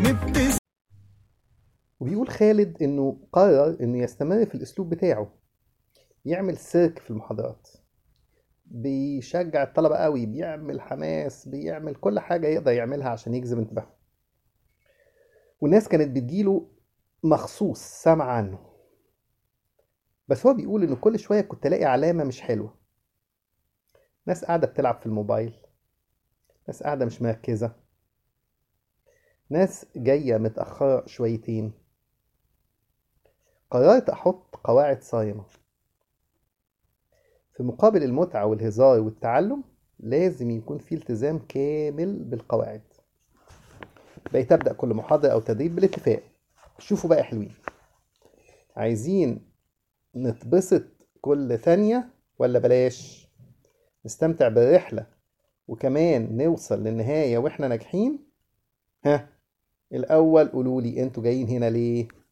نبتسم وبيقول خالد انه قرر انه يستمر في الاسلوب بتاعه يعمل سيرك في المحاضرات بيشجع الطلبة قوي بيعمل حماس بيعمل كل حاجة يقدر يعملها عشان يجذب انتباههم والناس كانت بتجيله مخصوص سامع عنه بس هو بيقول انه كل شوية كنت الاقي علامة مش حلوة ناس قاعدة بتلعب في الموبايل ناس قاعدة مش مركزة ناس جاية متأخرة شويتين قررت أحط قواعد صارمة في مقابل المتعة والهزار والتعلم لازم يكون في التزام كامل بالقواعد بقيت أبدأ كل محاضرة أو تدريب بالاتفاق شوفوا بقى يا حلوين عايزين نتبسط كل ثانية ولا بلاش نستمتع بالرحلة وكمان نوصل للنهاية وإحنا ناجحين ها الأول قولولي أنتوا جايين هنا ليه